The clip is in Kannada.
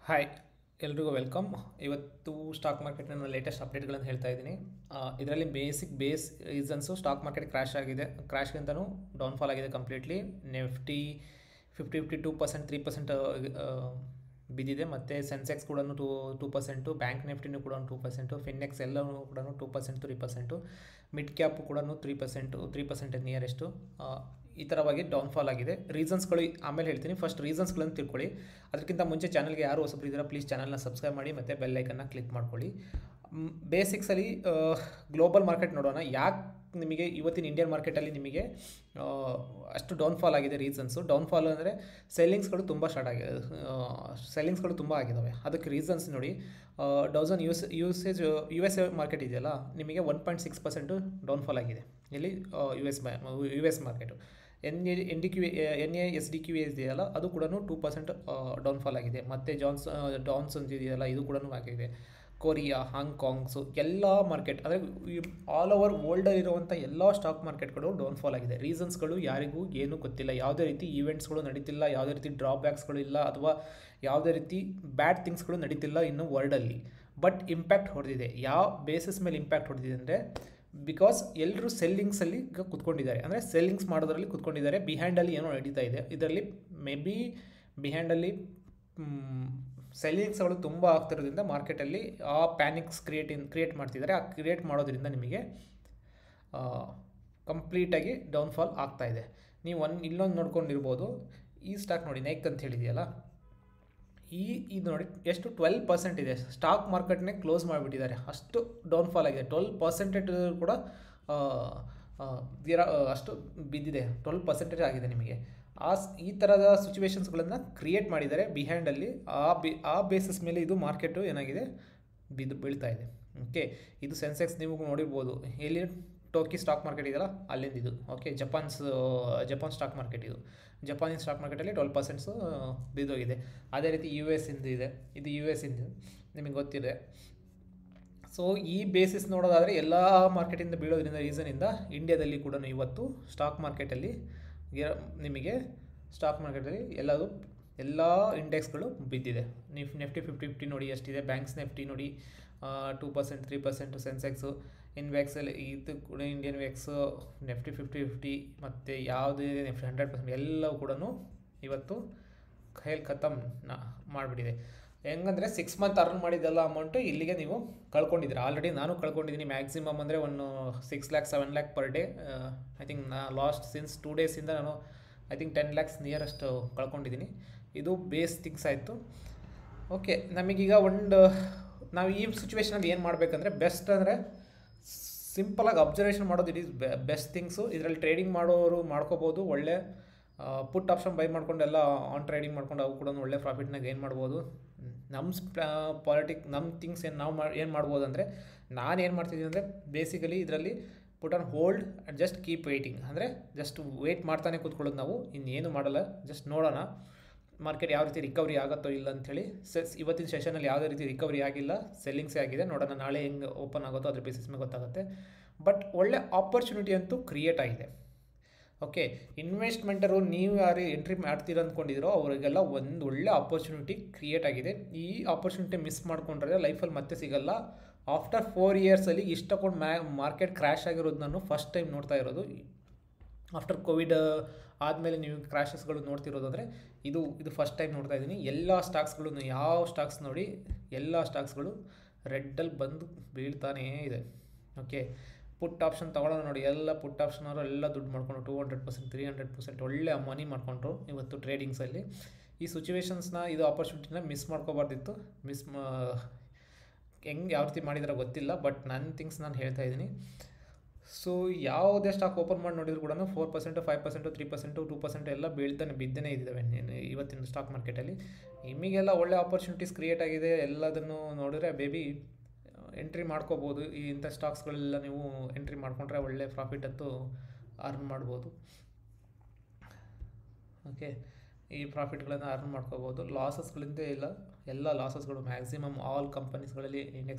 ಹಾಯ್ ಎಲ್ರಿಗೂ ವೆಲ್ಕಮ್ ಇವತ್ತು ಸ್ಟಾಕ್ ಮಾರ್ಕೆಟ್ನ ಲೇಟೆಸ್ಟ್ ಅಪ್ಡೇಟ್ಗಳನ್ನು ಹೇಳ್ತಾ ಇದ್ದೀನಿ ಇದರಲ್ಲಿ basic base reasons stock market crash ಆಗಿದೆ ಕ್ರ್ಯಾಶ್ಗಿಂತನೂ ಡೌನ್ಫಾಲ್ ಆಗಿದೆ completely Nifty fifty fifty two percent three percent ಬಿದ್ದಿದೆ ಮತ್ತು ಸೆನ್ಸೆಕ್ಸ್ ಕೂಡ ಟೂ ಟೂ ಪರ್ಸೆಂಟು ಬ್ಯಾಂಕ್ ನಿಫ್ಟಿನೂ ಕೂಡ ಟೂ ಪರ್ಸೆಂಟು ಫಿನ್ನೆಕ್ಸ್ ಎಲ್ಲವೂ ಕೂಡ two percent three percent mid cap ಕೂಡ three percent three percent nearest ಈ ಥರವಾಗಿ ಡೌನ್ಫಾಲ್ ಆಗಿದೆ ರೀಸನ್ಸ್ಗಳು ಆಮೇಲೆ ಹೇಳ್ತೀನಿ ಫಸ್ಟ್ ರೀಸನ್ಸ್ಗಳನ್ನು ತಿಳ್ಕೊಳ್ಳಿ ಅದಕ್ಕಿಂತ ಮುಂಚೆ ಚಾನಲ್ಗೆ ಯಾರು ಹೊಸಬ್ರು ಇದ್ದೀರಾ ಪ್ಲೀಸ್ ಚಾನಲ್ನ ಸಬ್ಸ್ಕ್ರೈಬ್ ಮಾಡಿ ಮತ್ತು ಬೆಲ್ಲೈಕನ್ನ ಕ್ಲಿಕ್ ಮಾಡ್ಕೊಳ್ಳಿ ಬೇಸಿಕ್ಸಲ್ಲಿ ಗ್ಲೋಬಲ್ ಮಾರ್ಕೆಟ್ ನೋಡೋಣ ಯಾಕೆ ನಿಮಗೆ ಇವತ್ತಿನ ಇಂಡಿಯನ್ ಮಾರ್ಕೆಟಲ್ಲಿ ನಿಮಗೆ ಅಷ್ಟು ಡೌನ್ಫಾಲ್ ಆಗಿದೆ ರೀಸನ್ಸು ಡೌನ್ಫಾಲ್ ಅಂದರೆ ಸೆಲ್ಲಿಂಗ್ಸ್ಗಳು ತುಂಬ ಸ್ಟಾರ್ಟ್ ಆಗಿದೆ ಸೆಲ್ಲಿಂಗ್ಸ್ಗಳು ತುಂಬ ಆಗಿದ್ದಾವೆ ಅದಕ್ಕೆ ರೀಸನ್ಸ್ ನೋಡಿ ಡೌಸನ್ ಯೂಸ್ ಯೂಸೇಜ್ ಯು ಎಸ್ ಎ ಮಾರ್ಕೆಟ್ ಇದೆಯಲ್ಲ ನಿಮಗೆ one point six percent downfall ಆಗಿದೆ ಇಲ್ಲಿ U S U S market N A N D Q N A S D Q A ಇದೆಯಲ್ಲ ಅದು ಕೂಡ ಟೂ ಪರ್ಸೆಂಟ್ ಡೌನ್ಫಾಲ್ ಆಗಿದೆ ಮತ್ತು ಜಾನ್ಸ್ ಡಾನ್ಸನ್ಸ್ ಇದೆಯಲ್ಲ ಇದು ಕೂಡ ಆಗಿದೆ ಕೊರಿಯಾ ಹಾಂಗ್ಕಾಂಗ್ಸು ಎಲ್ಲ ಮಾರ್ಕೆಟ್ ಅಂದರೆ ಆಲ್ ಓವರ್ ವರ್ಲ್ಡಲ್ಲಿರುವಂಥ ಎಲ್ಲ ಸ್ಟಾಕ್ ಮಾರ್ಕೆಟ್ಗಳು ಡೌನ್ಫಾಲ್ ಆಗಿದೆ ರೀಸನ್ಸ್ಗಳು ಯಾರಿಗೂ ಏನೂ ಗೊತ್ತಿಲ್ಲ ಯಾವುದೇ ರೀತಿ ಈವೆಂಟ್ಸ್ಗಳು ನಡೀತಿಲ್ಲ ಯಾವುದೇ ರೀತಿ ಡ್ರಾಬ್ಯಾಕ್ಸ್ಗಳು ಇಲ್ಲ ಅಥವಾ ಯಾವುದೇ ರೀತಿ ಬ್ಯಾಡ್ ಥಿಂಗ್ಸ್ಗಳು ನಡೀತಿಲ್ಲ ಇನ್ನು ವರ್ಲ್ಡಲ್ಲಿ ಬಟ್ ಇಂಪ್ಯಾಕ್ಟ್ ಹೊಡೆದಿದೆ ಯಾವ ಬೇಸಿಸ್ ಮೇಲೆ ಇಂಪ್ಯಾಕ್ಟ್ ಹೊಡೆದಿದೆ ಅಂದರೆ ಬಿಕಾಸ್ ಎಲ್ಲರೂ ಸೆಲ್ಲಿಂಗ್ಸಲ್ಲಿ ಈಗ ಕುತ್ಕೊಂಡಿದ್ದಾರೆ ಅಂದರೆ ಸೆಲ್ಲಿಂಗ್ಸ್ ಮಾಡೋದ್ರಲ್ಲಿ ಕುತ್ಕೊಂಡಿದ್ದಾರೆ ಬಿಹ್ಯಾಂಡಲ್ಲಿ ಏನೋ ನಡೀತಾ ಇದೆ ಇದರಲ್ಲಿ ಮೇ ಬಿ ಬಿಹ್ಯಾಂಡಲ್ಲಿ ಸೆಲ್ಲಿಂಗ್ಸ್ಗಳು ತುಂಬ ಆಗ್ತಿರೋದ್ರಿಂದ ಮಾರ್ಕೆಟಲ್ಲಿ ಆ ಪ್ಯಾನಿಕ್ಸ್ ಕ್ರಿಯೇಟ್ ಕ್ರಿಯೇಟ್ ಮಾಡ್ತಿದ್ದಾರೆ ಆ ಕ್ರಿಯೇಟ್ ಮಾಡೋದ್ರಿಂದ ನಿಮಗೆ ಕಂಪ್ಲೀಟಾಗಿ ಡೌನ್ಫಾಲ್ ಆಗ್ತಾ ಇದೆ ನೀವು ಒಂದು ಇಲ್ಲೊಂದು ನೋಡ್ಕೊಂಡಿರ್ಬೋದು ಈ ಸ್ಟಾಕ್ ನೋಡಿ ನೈಕ್ ಅಂತ ಹೇಳಿದೆಯಲ್ಲ ಈ ಇದು ನೋಡಿ ಎಷ್ಟು ಟ್ವೆಲ್ ಪರ್ಸೆಂಟ್ ಇದೆ ಸ್ಟಾಕ್ ಮಾರ್ಕೆಟ್ನೇ ಕ್ಲೋಸ್ ಮಾಡಿಬಿಟ್ಟಿದ್ದಾರೆ ಅಷ್ಟು ಡೌನ್ಫಾಲ್ ಆಗಿದೆ ಟ್ವೆಲ್ ಪರ್ಸೆಂಟೇಜ್ ಕೂಡ ಅಷ್ಟು ಬಿದ್ದಿದೆ ಟ್ವೆಲ್ ಪರ್ಸೆಂಟೇಜ್ ಆಗಿದೆ ನಿಮಗೆ ಆ ಈ ಥರದ ಸಿಚುವೇಶನ್ಸ್ಗಳನ್ನು ಕ್ರಿಯೇಟ್ ಮಾಡಿದ್ದಾರೆ ಬಿಹ್ಯಾಂಡಲ್ಲಿ ಆ ಬಿ ಆ ಬೇಸಿಸ್ ಮೇಲೆ ಇದು ಮಾರ್ಕೆಟು ಏನಾಗಿದೆ ಬಿದ್ದು ಬೀಳ್ತಾ ಇದೆ ಓಕೆ ಇದು ಸೆನ್ಸೆಕ್ಸ್ ನೀವು ನೋಡಿರ್ಬೋದು ಎಲ್ಲಿ ಟೋಕಿ ಸ್ಟಾಕ್ ಮಾರ್ಕೆಟ್ ಇದೆಯಲ್ಲ ಅಲ್ಲಿಂದ ಇದು okay Japan's Japan stock market ಇದು ಜಪಾನಿನ ಸ್ಟಾಕ್ ಮಾರ್ಕೆಟಲ್ಲಿ ಟ್ವೆಲ್ ಪರ್ಸೆಂಟ್ಸು ಬಿದ್ದೋಗಿದೆ ಅದೇ ರೀತಿ ಯು ಎಸ್ ಇಂದು ಇದೆ ಇದು ಯು ಎಸ್ ಇಂದು ನಿಮಗೆ ಗೊತ್ತಿದೆ ಸೊ ಈ ಬೇಸಿಸ್ ನೋಡೋದಾದರೆ ಎಲ್ಲ ಮಾರ್ಕೆಟಿಂದ ಬೀಳೋದ್ರಿಂದ ರೀಸನಿಂದ ಇಂಡಿಯಾದಲ್ಲಿ ಕೂಡ ಇವತ್ತು ಸ್ಟಾಕ್ ಮಾರ್ಕೆಟಲ್ಲಿ ನಿಮಗೆ ಸ್ಟಾಕ್ ಮಾರ್ಕೆಟಲ್ಲಿ ಎಲ್ಲದು ಎಲ್ಲ ಇಂಡೆಕ್ಸ್ಗಳು ಬಿದ್ದಿದೆ ನೀವು ನೆಫ್ಟಿ ಫಿಫ್ಟಿ ಫಿಫ್ಟಿ ನೋಡಿ ಎಷ್ಟಿದೆ ಬ್ಯಾಂಕ್ಸ್ ನೆಫ್ಟಿ ನೋಡಿ two percent three percent Sensex ಇನ್ವೆಕ್ಸಲ್ಲಿ ಇದು ಕೂಡ Indian VIX Nifty fifty fifty ಮತ್ತು ಯಾವುದೇ ನೆಫ್ಟಿ ಹಂಡ್ರೆಡ್ ಪರ್ಸೆಂಟ್ ಎಲ್ಲವೂ ಕೂಡ ಇವತ್ತು ಕೈಯಲ್ಲಿ ಖತಮ್ ನ ಮಾಡಿಬಿಟ್ಟಿದೆ ಹೆಂಗಂದರೆ ಸಿಕ್ಸ್ ಮಂತ್ ಅರ್ನ್ ಮಾಡಿದ್ದೆಲ್ಲ ಅಮೌಂಟು ಇಲ್ಲಿಗೆ ನೀವು ಕಳ್ಕೊಂಡಿದ್ದೀರ ಆಲ್ರೆಡಿ ನಾನು ಕಳ್ಕೊಂಡಿದ್ದೀನಿ ಮ್ಯಾಕ್ಸಿಮಮ್ ಅಂದರೆ ಒಂದು six lakh seven lakh per day I think ನಾ ಲಾಸ್ಟ್ ಸಿನ್ಸ್ ಟೂ ಡೇಸಿಂದ ನಾನು I think ten lakhs nearest ಕಳ್ಕೊಂಡಿದ್ದೀನಿ ಇದು ಬೇಸ್ ಥಿಂಗ್ಸ್ ಆಯಿತು ಓಕೆ ನಮಗೀಗ ಒಂದು ನಾವು ಈ ಸಿಚುವೇಷನಲ್ಲಿ ಏನು ಮಾಡಬೇಕಂದ್ರೆ ಬೆಸ್ಟ್ ಅಂದರೆ ಸಿಂಪಲಾಗಿ ಅಬ್ಸರ್ವೇಷನ್ ಮಾಡೋದು ಇಟ್ ಈಸ್ ಬೆಸ್ಟ್ ಥಿಂಗ್ಸು ಇದರಲ್ಲಿ ಟ್ರೇಡಿಂಗ್ ಮಾಡೋರು ಮಾಡ್ಕೋಬೋದು ಒಳ್ಳೆ ಪುಟ್ ಆಪ್ಷನ್ ಬೈ ಮಾಡ್ಕೊಂಡು ಎಲ್ಲ ಆನ್ ಟ್ರೇಡಿಂಗ್ ಮಾಡ್ಕೊಂಡು ಅವು ಕೂಡ ಒಳ್ಳೆ ಪ್ರಾಫಿಟ್ನ ಗೇನ್ ಮಾಡ್ಬೋದು ನಮ್ಮ ಪಾಲಿಟಿಕ್ ನಮ್ಮ ಥಿಂಗ್ಸ್ ಏನು ನಾವು ಮಾಡಿ ಏನು ಮಾಡ್ಬೋದು ಅಂದರೆ ನಾನು ಏನು ಮಾಡ್ತಿದ್ದೀನಿ ಅಂದರೆ ಬೇಸಿಕಲಿ ಇದರಲ್ಲಿ put on hold and just keep waiting ಅಂದರೆ ಜಸ್ಟ್ ವೆಯ್ಟ್ ಮಾಡ್ತಾನೆ ಕೂತ್ಕೊಳ್ಳೋದು ನಾವು ಇನ್ನೇನು ಮಾಡಲ್ಲ ಜಸ್ಟ್ ನೋಡೋಣ ಮಾರ್ಕೆಟ್ ಯಾವ ರೀತಿ ರಿಕವರಿ ಆಗುತ್ತೋ ಇಲ್ಲ ಅಂಥೇಳಿ ಸೆಸ್ ಇವತ್ತಿನ ಸೆಷನಲ್ಲಿ ಯಾವುದೇ ರೀತಿ ರಿಕವರಿ ಆಗಿಲ್ಲ ಸೆಲ್ಲಿಂಗ್ಸೇ ಆಗಿದೆ ನೋಡೋಣ ನಾಳೆ ಹೆಂಗೆ ಓಪನ್ ಆಗುತ್ತೋ ಅದ್ರ ಬೇಸಿಸ್ ಮೇಲೆ ಗೊತ್ತಾಗುತ್ತೆ ಬಟ್ ಒಳ್ಳೆ ಆಪರ್ಚುನಿಟಿ ಅಂತೂ ಕ್ರಿಯೇಟ್ ಆಗಿದೆ ಓಕೆ ಇನ್ವೆಸ್ಟ್ಮೆಂಟರು ನೀವು ಯಾರು ಎಂಟ್ರಿ ಮಾಡ್ತೀರ ಅಂದ್ಕೊಂಡಿದ್ದೀರೋ ಅವರಿಗೆಲ್ಲ ಒಂದು ಒಳ್ಳೆ ಆಪರ್ಚುನಿಟಿ ಕ್ರಿಯೇಟ್ ಆಗಿದೆ ಈ ಆಪರ್ಚುನಿಟಿ ಮಿಸ್ ಮಾಡ್ಕೊಂಡ್ರೆ ಲೈಫಲ್ಲಿ ಮತ್ತೆ ಸಿಗಲ್ಲ ಆಫ್ಟರ್ ಫೋರ್ ಇಯರ್ಸಲ್ಲಿ ಇಷ್ಟಕೊಂಡು ಮ್ಯಾ ಮಾರ್ಕೆಟ್ ಕ್ರ್ಯಾಶ್ ಆಗಿರೋದು ನಾನು ಫಸ್ಟ್ ಟೈಮ್ ನೋಡ್ತಾ ಇರೋದು ಆಫ್ಟರ್ ಕೋವಿಡ್ ಆದಮೇಲೆ ನೀವು ಕ್ರ್ಯಾಶಸ್ಗಳು ನೋಡ್ತಿರೋದು ಅಂದರೆ ಇದು ಇದು ಫಸ್ಟ್ ಟೈಮ್ ನೋಡ್ತಾ ಇದ್ದೀನಿ ಎಲ್ಲ ಸ್ಟಾಕ್ಸ್ಗಳು ಯಾವ ಸ್ಟಾಕ್ಸ್ ನೋಡಿ ಎಲ್ಲ ಸ್ಟಾಕ್ಸ್ಗಳು ರೆಡ್ಡಲ್ಲಿ ಬಂದು ಬೀಳ್ತಾನೇ ಇದೆ ಓಕೆ ಪುಟ್ ಆಪ್ಷನ್ ತೊಗೊಳೋಣ ನೋಡಿ ಎಲ್ಲ ಪುಟ್ ಆಪ್ಷನ್ ಅವರು ಎಲ್ಲ ದುಡ್ಡು ಮಾಡ್ಕೊಂಡು two hundred percent three hundred percent ಒಳ್ಳೆ ಮನಿ ಮಾಡ್ಕೊಂಡ್ರು ಇವತ್ತು ಟ್ರೇಡಿಂಗ್ಸಲ್ಲಿ ಈ ಸಿಚುವೇಶನ್ಸ್ನ ಇದು ಆಪರ್ಚುನಿಟಿನ ಮಿಸ್ ಮಾಡ್ಕೋಬಾರ್ದಿತ್ತು ಮಿಸ್ ಹೆಂಗೆ ಯಾವ ರೀತಿ ಮಾಡಿದಾರೆ ಗೊತ್ತಿಲ್ಲ ಬಟ್ ನನ್ನ ಥಿಂಗ್ಸ್ ನಾನು ಹೇಳ್ತಾ ಇದ್ದೀನಿ ಸೊ ಯಾವುದೇ ಸ್ಟಾಕ್ ಓಪನ್ ಮಾಡಿ ನೋಡಿದ್ರು ಕೂಡ four percent five percent three percent two percent ಎಲ್ಲ ಬೀಳ್ತಾನೆ ಬಿದ್ದನೇ ಇದ್ದಾವೆ ಇವತ್ತಿನ ಸ್ಟಾಕ್ ಮಾರ್ಕೆಟಲ್ಲಿ ನಿಮಗೆಲ್ಲ ಒಳ್ಳೆ ಆಪರ್ಚುನಿಟೀಸ್ ಕ್ರಿಯೇಟ್ ಆಗಿದೆ ಎಲ್ಲದನ್ನು ನೋಡಿದ್ರೆ ಬೇಬಿ ಎಂಟ್ರಿ ಮಾಡ್ಕೋಬೋದು ಈ ಇಂಥ ಸ್ಟಾಕ್ಸ್ಗಳೆಲ್ಲ ನೀವು ಎಂಟ್ರಿ ಮಾಡ್ಕೊಂಡ್ರೆ ಒಳ್ಳೆ ಪ್ರಾಫಿಟ್ ಅಂತೂ ಅರ್ನ್ ಮಾಡ್ಬೋದು ಓಕೆ ಈ ಪ್ರಾಫಿಟ್ಗಳನ್ನು ಅರ್ನ್ ಮಾಡ್ಕೋಬೋದು ಲಾಸಸ್ಗಳಿಂದ ಇಲ್ಲ ಎಲ್ಲ ಲಾಸಸ್ಗಳು ಮ್ಯಾಕ್ಸಿಮಮ್ ಆಲ್ ಕಂಪನೀಸ್ಗಳಲ್ಲಿ ಇಂಡೆಕ್ಸ್